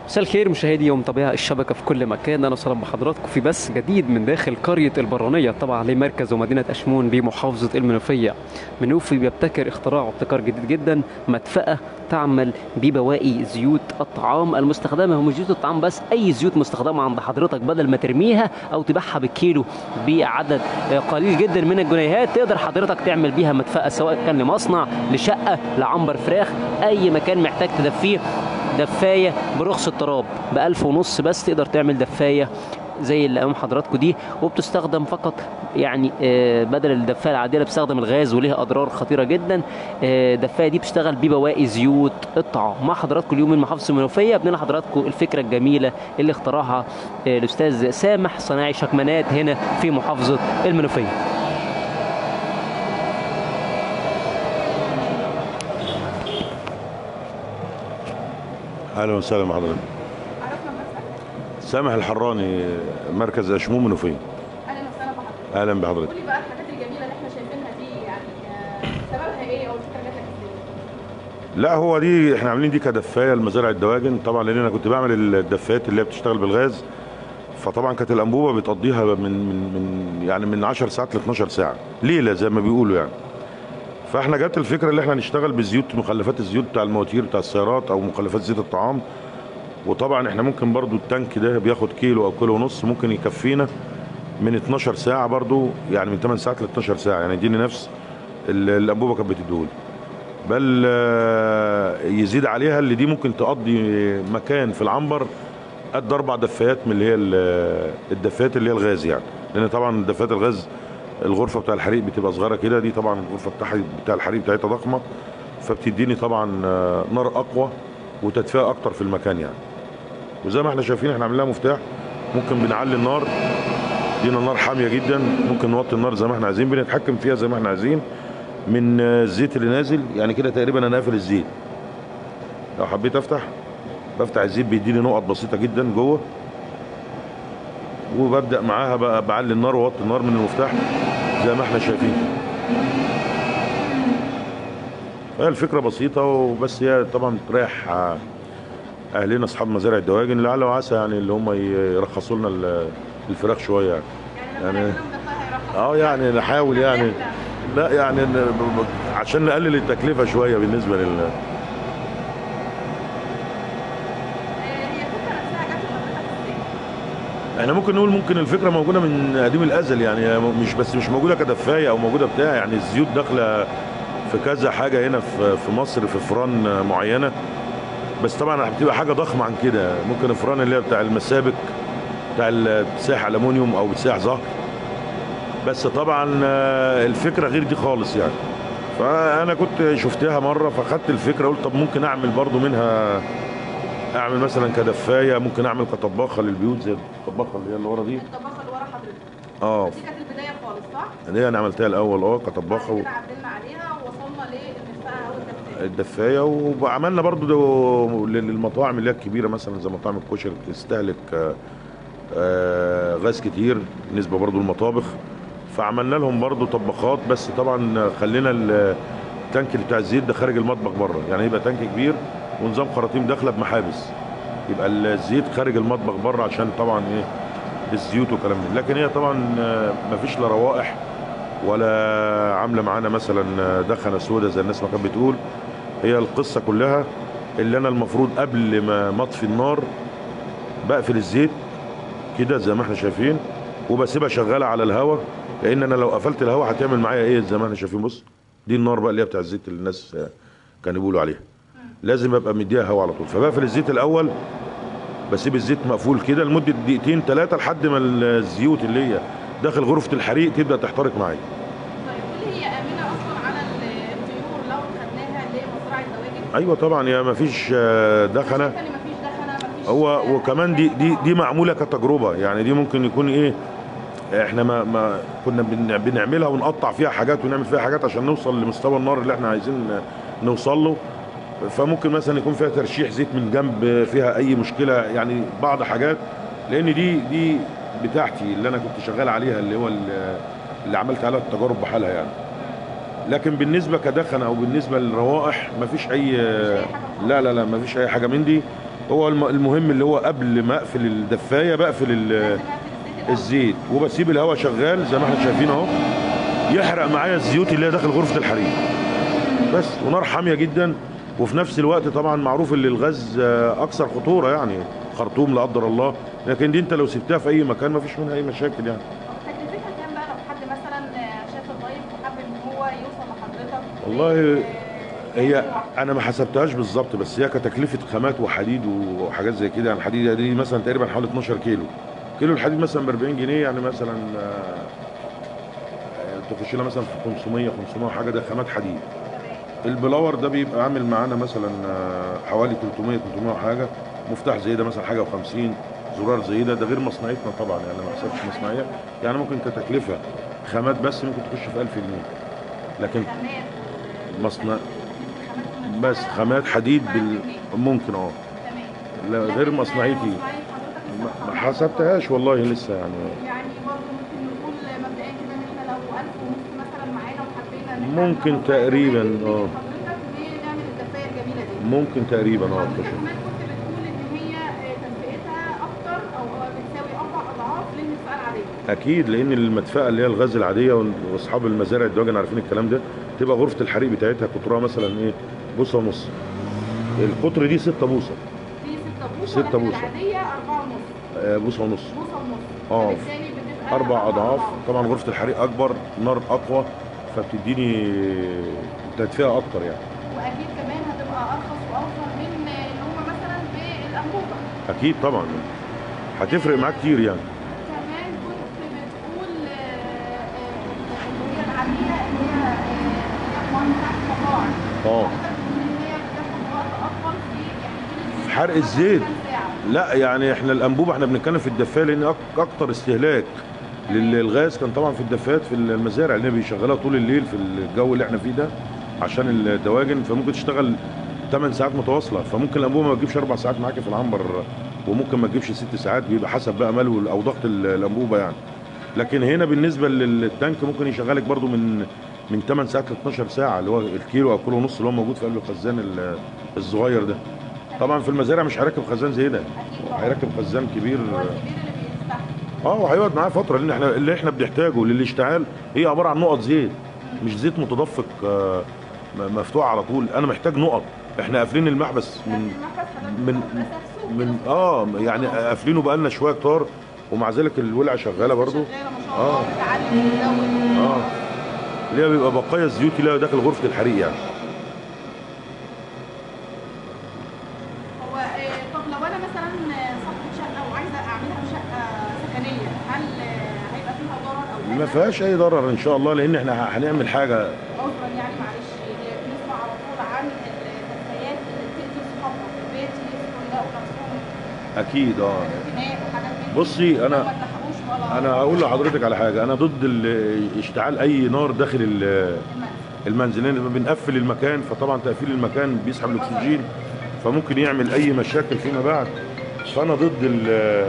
مساء الخير مشاهدي ومتابعي الشبكة في كل مكان أنا وسهلا بحضراتكم في بث جديد من داخل قرية البرانية طبعا لمركز ومدينة أشمون بمحافظة المنوفية منوفي بيبتكر اختراع وابتكار جديد جدا مدفأة تعمل ببواقي زيوت الطعام المستخدمة ومش زيوت الطعام بس أي زيوت مستخدمة عند حضرتك بدل ما ترميها أو تبيعها بالكيلو بعدد قليل جدا من الجنيهات تقدر حضرتك تعمل بيها مدفأة سواء كان لمصنع لشقة لعنبر فراخ أي مكان محتاج تدفيه دفايه برخص التراب ب 1000 ونص بس تقدر تعمل دفايه زي اللي امام حضراتكم دي وبتستخدم فقط يعني آه، بدل الدفايه العاديه اللي بتستخدم الغاز وليها اضرار خطيره جدا آه، الدفايه دي بتشتغل ببواقي زيوت الطعام مع حضراتكم اليوم من محافظه المنوفيه بنقول لحضراتكم الفكره الجميله اللي اخترعها آه، الاستاذ سامح صناعي شكمانات هنا في محافظه المنوفيه اهلا وسهلا بحضرتك عرفنا بنفسك سامح الحراني مركز اشموم منوفيه اهلا وسهلا بحضرتك اهلا بحضرتك قولي بقى الحاجات الجميله اللي احنا شايفينها دي يعني آه، سببها ايه او الفكره جات لك ازاي؟ لا هو دي احنا عاملين دي كدفايه لمزارع الدواجن طبعا لان انا كنت بعمل الدفايات اللي هي بتشتغل بالغاز فطبعا كانت الانبوبه بتقضيها من من من يعني من 10 ساعات ل 12 ساعه ليله زي ما بيقولوا يعني فاحنا جت الفكره اللي احنا نشتغل بزيوت مخلفات الزيوت بتاع المواتير بتاع السيارات او مخلفات زيت الطعام وطبعا احنا ممكن برضو التانك ده بياخد كيلو او كيلو ونص ممكن يكفينا من 12 ساعه برضو يعني من 8 ساعات ل 12 ساعه يعني يديني نفس ال- الانبوبه كانت بتديهولي بل آه، يزيد عليها اللي دي ممكن تقضي مكان في العنبر قد اربع دفايات من اللي هي ال- الدفايات اللي هي الغاز يعني لان طبعا دفايات الغاز الغرفه بتاع الحريق بتبقى صغيره كده دي طبعا الغرفه بتاع بتاع الحريق بتاعتها ضخمه فبتديني طبعا آه، نار اقوى وتدفئه اكتر في المكان يعني وزي ما احنا شايفين احنا عاملين لها مفتاح ممكن بنعلي النار دينا نار حاميه جدا ممكن نوطي النار زي ما احنا عايزين بنتحكم فيها زي ما احنا عايزين من آه، الزيت اللي نازل يعني كده تقريبا انا قافل الزيت لو حبيت افتح بفتح الزيت بيديني نقط بسيطه جدا جوه وببدا معاها بقى بعلي النار واوطي النار من المفتاح زي ما احنا شايفين هي الفكره بسيطه وبس هي طبعا تريح آه، اهلنا اصحاب مزارع الدواجن لعل وعسى يعني اللي هم يرخصوا لنا ال- الفراخ شويه يعني يعني يعني- لما يعني ده هيرخص اه يعني نحاول يعني لا يعني ن- ب- ب- عشان نقلل التكلفه شويه بالنسبه لل هي الفكره نفسها جات لحضرتك ازاي؟ احنا ممكن نقول ممكن الفكره موجوده من قديم الازل يعني هي مش بس مش موجوده كدفايه او موجوده بتاع يعني الزيوت داخله في كذا حاجه هنا في في مصر في فران معينه بس طبعا بتبقى حاجه ضخمه عن كده ممكن الفران اللي هي بتاع المسابك بتاع ال- بتساح الومنيوم او بتساح زهر بس طبعا آه، الفكره غير دي خالص يعني فانا كنت شفتها مره فاخدت الفكره قلت طب ممكن اعمل برضو منها اعمل مثلا كدفايه ممكن اعمل كطباخه للبيوت زي الطباخه اللي هي اللي ورا دي الطباخه اللي ورا حضرتك اه دي كانت البدايه خالص صح؟ دي انا عملتها الاول اه كطباخه بعد و- كده عدلنا عليها ووصلنا للمدفأة او الدفايه الدفايه وعملنا برضو ده للمطاعم اللي هي الكبيره مثلا زي مطاعم الكشري بتستهلك آه، آه، غاز كتير نسبه برضو المطابخ فعملنا لهم برضو طباخات بس طبعا خلينا ال- التانك اللي بتاع الزيت ده خارج المطبخ بره يعني يبقى تانك كبير ونظام خراطيم داخله بمحابس يبقى الزيت خارج المطبخ بره عشان طبعا ايه الزيوت وكلام من لكن هي طبعا آه، مفيش لا روائح ولا عامله معانا مثلا دخنه سوداء زي الناس ما كانت بتقول هي القصه كلها اللي انا المفروض قبل ما مطفي النار بقفل الزيت كده زي ما احنا شايفين وبسيبها شغاله على الهواء لان انا لو قفلت الهواء هتعمل معايا ايه زي ما احنا شايفين بص دي النار بقى اللي هي بتاع الزيت اللي الناس آه، كانوا بيقولوا عليها لازم ابقى مديها هواء على طول فبقفل الزيت الاول بسيب الزيت مقفول كده لمده دقيقتين ثلاثه لحد ما الزيوت اللي هي داخل غرفه الحريق تبدا تحترق معايا طيب قولي هي امنه اصلا على الطيور لو خدناها لمزرعه الدواجن؟ ايوه طبعا يا ما فيش آه، دخنه شايفة ان مفيش دخنه مفيش هو آه، وكمان دي دي دي معموله كتجربه يعني دي ممكن يكون ايه احنا ما ما كنا بن- بنعملها ونقطع فيها حاجات ونعمل فيها حاجات عشان نوصل لمستوى النار اللي احنا عايزين نوصل له فممكن مثلا يكون فيها ترشيح زيت من جنب فيها اي مشكله يعني بعض حاجات لان دي دي بتاعتي اللي انا كنت شغال عليها اللي هو ال- اللي عملت عليها التجارب بحالها يعني لكن بالنسبه كدخن او بالنسبه للروائح مفيش اي لا لا لا مفيش اي حاجه من دي هو الم- المهم اللي هو قبل ما اقفل الدفايه بقفل ال- لازم اقفل الزيت الاول الزيت وبسيب الهواء شغال زي ما احنا شايفين اهو يحرق معايا الزيوت اللي هي داخل غرفه الحريق بس ونار حاميه جدا وفي نفس الوقت طبعا معروف ان الغاز آه، اكثر خطوره يعني خرطوم لا قدر الله لكن دي انت لو سبتها في اي مكان ما فيش منها اي مشاكل يعني تكلفتها كام بقى لو حد مثلا شاف اللايف وحب ان هو يوصل لحضرتك والله آه، هي واحد. انا ما حسبتهاش بالظبط بس هي كتكلفه خامات وحديد وحاجات زي كده يعني الحديد دي مثلا تقريبا حوالي 12 كيلو كيلو الحديد مثلا ب 40 جنيه يعني مثلا آه، آه، تخش لها مثلا في 500 500 وحاجه ده خامات حديد البلاور ده بيبقى عامل معانا مثلا آه، حوالي 300 300 وحاجه مفتاح زي ده مثلا حاجه و50 زرار زي ده ده غير مصنعيتنا طبعا يعني ما حسبتش مصنعيه يعني ممكن كتكلفه خامات بس ممكن تخش في 1000 جنيه لكن خامات مصنع خامات بس خامات حديد بال... ممكن اه تمام لا غير لكن مصنعيتي مصنعية حضرتك لسه ما- ما ما حسبتهاش والله لسه يعني يعني برضه ممكن نقول مبدئيا كده ان احنا لو 1000 ونص مثلا معانا وحبينا ان احنا ممكن ناخد تقريباً، رأيك اه. حضرتك ونعمل الدفايه الجميله دي ممكن تقريبا اه حضرتك تخش كمان كنت بتقول ان هي آه، تنفئتها اكتر او بتساوي اربع اضعاف للمدفأة العاديه اكيد لان المدفأة اللي هي الغاز العاديه واصحاب المزارع الدواجن عارفين الكلام ده تبقى غرفه الحريق بتاعتها قطرها مثلا ايه بوصه ونص القطر دي 6 بوصه دي 6 بوصه ستة لكن بوصة. العاديه 4 ونص آه، بوصه ونص بوصه ونص اه. فبالتالي بتبقى اربع اضعاف طبعا غرفه الحريق اكبر نار اقوى فبتديني تدفئه اكتر يعني واكيد كمان هتبقى ارخص واوفر من ان هم مثلا بالانبوبه اكيد طبعا هتفرق معاك كتير يعني كمان كنت بتقول آه، آه، اللي هي العاديه اللي هي آه، وان تحت مطاعم اه حضرتك بتقول ان هي بتاخد وقت اطول في يعني في حرق الزيت. كام ساعة؟ لا يعني احنا الانبوبه احنا بنتكلم في الدفايه لان أك- اكتر استهلاك للغاز كان طبعا في الدفايات في المزارع اللي بيشغلها طول الليل في الجو اللي احنا فيه ده عشان الدواجن فممكن تشتغل 8 ساعات متواصله فممكن الانبوبه ما تجيبش اربع ساعات معاك في العنبر وممكن ما تجيبش ست ساعات بيبقى حسب بقى ملو او ضغط ال- الانبوبه يعني لكن هنا بالنسبه للتانك ممكن يشغلك برضو من من 8 ساعات ل 12 ساعه اللي هو الكيلو او كيلو ونص اللي هو موجود في قلب الخزان ال- الصغير ده طبعا في المزارع مش هيركب خزان زي ده اكيد طبعا هيركب خزان كبير هو الكبير اللي بيستحمل اه وهيقعد معاه فتره لان احنا اللي احنا بنحتاجه للاشتعال هي عباره عن نقط زيت مش زيت متدفق آه، م- مفتوح على طول انا محتاج نقط احنا قافلين المحبس من من من- من اه يعني قافلينه بقالنا شويه كتار ومع ذلك الولعه شغاله برضو شغاله ما شاء آه. الله بتعلي وتزود اه اللي هي بيبقى بقايا الزيوت اللي هي داخل غرفه الحريق يعني هو آه، طب لو انا مثلا آه، صاحبة شقه وعايزه اعملها في شقه سكنيه هل آه، هيبقى فيها ضرر او ما حاجة؟ فيهاش اي ضرر ان شاء الله لان احنا هنعمل حاجه عذرا يعني معلش آه، بنسمع على طول عن التدفئات اللي بتقتل صحابها في البيت يدخلوا يلاقوا نفسهم اكيد اه خناق وحاجات من دي. بصي ما انا اتلحقوش ولا انا هقول لحضرتك على حاجه انا ضد ال- اشتعال اي نار داخل ال- المنزل. المنزل لان لما بنقفل المكان فطبعا تقفيل المكان بيسحب الاكسجين فممكن يعمل اي مشاكل فيما بعد فانا ضد ال-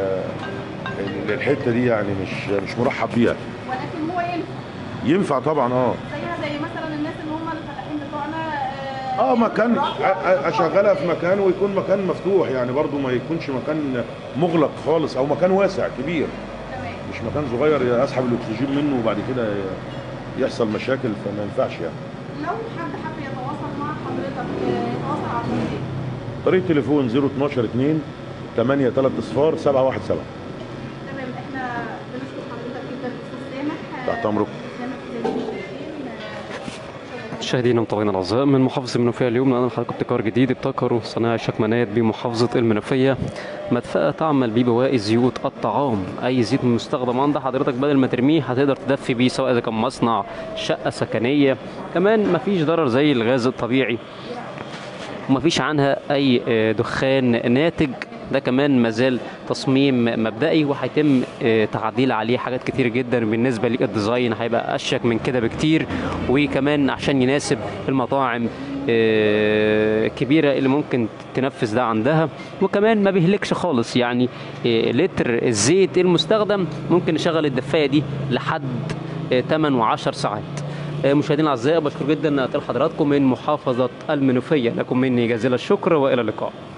ال- الحته دي يعني مش مش مرحب بيها ولكن هو ينفع ينفع طبعا اه زيها زي مثلا الناس اللي هم الفلاحين بتوعنا اه مكان ياخدوا أ- رأي أ- اشغلها في مكان ويكون مكان مفتوح يعني برضو ما يكونش مكان مغلق خالص او مكان واسع كبير تمام مش مكان صغير اسحب الاكسجين منه وبعد كده يحصل مشاكل فما ينفعش يعني لو حد حب يتواصل مع حضرتك آه، يتواصل على طريق ايه؟ طريق تليفون 012 2 8 3 اصفار 717 تمام احنا بنشكر حضرتك جدا استاذ سامح تحت أمرك. سامح زين الدين آه، مشاهدينا ومتابعينا الاعزاء من محافظه المنوفيه اليوم لنا لحضراتكم ابتكار جديد ابتكروا صناع الشكمانات بمحافظه المنوفيه مدفأة تعمل ببواقي زيوت الطعام اي زيت مستخدم عند حضرتك بدل ما ترميه هتقدر تدفي بيه سواء اذا كان مصنع شقه سكنيه كمان مفيش ضرر زي الغاز الطبيعي ومفيش عنها اي آه، دخان ناتج ده كمان مازال تصميم مبدئي وهيتم آه، تعديل عليه حاجات كتير جدا بالنسبه للديزاين هيبقى اشيك من كده بكتير وكمان عشان يناسب المطاعم آه، كبيره اللي ممكن تنفذ ده عندها وكمان ما بيهلكش خالص يعني آه، لتر الزيت المستخدم ممكن نشغل الدفايه دي لحد 8 و10 ساعات آه، مشاهدينا الاعزاء بشكر جدا تل حضراتكم من محافظه المنوفيه لكم مني جزيل الشكر والى اللقاء